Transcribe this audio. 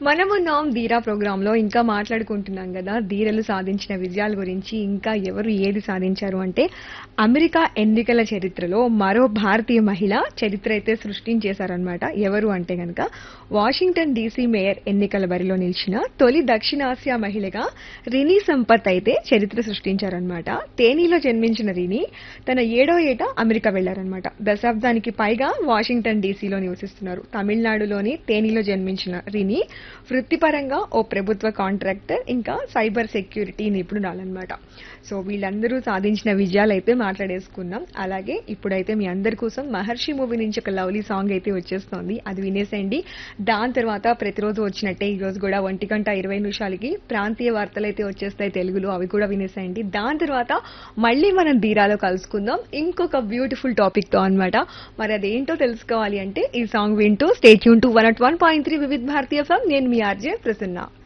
మనమున్నాం ధీరా ప్రోగ్రామ్ లో ఇంకా మాట్లాడుకుంటున్నాం కదా ధీరలు సాధించిన విజయాల గురించి ఇంకా ఎవరు ఏది సాధించారు అంటే అమెరికా ఎన్నికల చరిత్రలో మరో భారతీయ మహిళ చరిత్ర అయితే సృష్టించేశారనమాట ఎవరు అంటే గనక వాషింగ్టన్ డీసీ మేయర్ ఎన్నికల బరిలో నిలిచిన తొలి దక్షిణాసియా మహిళగా రినీ సంపత్ అయితే చరిత్ర సృష్టించారనమాట తేనీలో జన్మించిన రినీ తన ఏడో ఏట అమెరికా వెళ్లారనమాట దశాబ్దానికి పైగా వాషింగ్టన్ డీసీలో నివసిస్తున్నారు తమిళనాడులోని తేనీలో జన్మించిన రిని వృత్తిపరంగా ఓ ప్రభుత్వ కాంట్రాక్టర్ ఇంకా సైబర్ సెక్యూరిటీ నిపుణురాలన్నమాట సో వీళ్ళందరూ సాధించిన విజయాలు అయితే మాట్లాడేసుకున్నాం అలాగే ఇప్పుడైతే మీ అందరి కోసం మహర్షి మూవీ నుంచి ఒక లవ్లీ సాంగ్ అయితే వచ్చేస్తోంది అది వినేసేయండి దాని తర్వాత ప్రతిరోజు వచ్చినట్టే ఈ రోజు కూడా ఒంటి గంట ఇరవై నిమిషాలకి ప్రాంతీయ వార్తలు అయితే వచ్చేస్తాయి తెలుగులో అవి కూడా వినేసేయండి దాని తర్వాత మళ్ళీ మనం ధీరాలో కలుసుకుందాం ఇంకొక బ్యూటిఫుల్ టాపిక్ తో అన్నమాట మరి అదేంటో తెలుసుకోవాలి అంటే ఈ సాంగ్ వింటూ స్టేట్ యూన్ to one at one point three Vividh Bharatiya FM నేను మీ ఆర్జే ప్రసన్న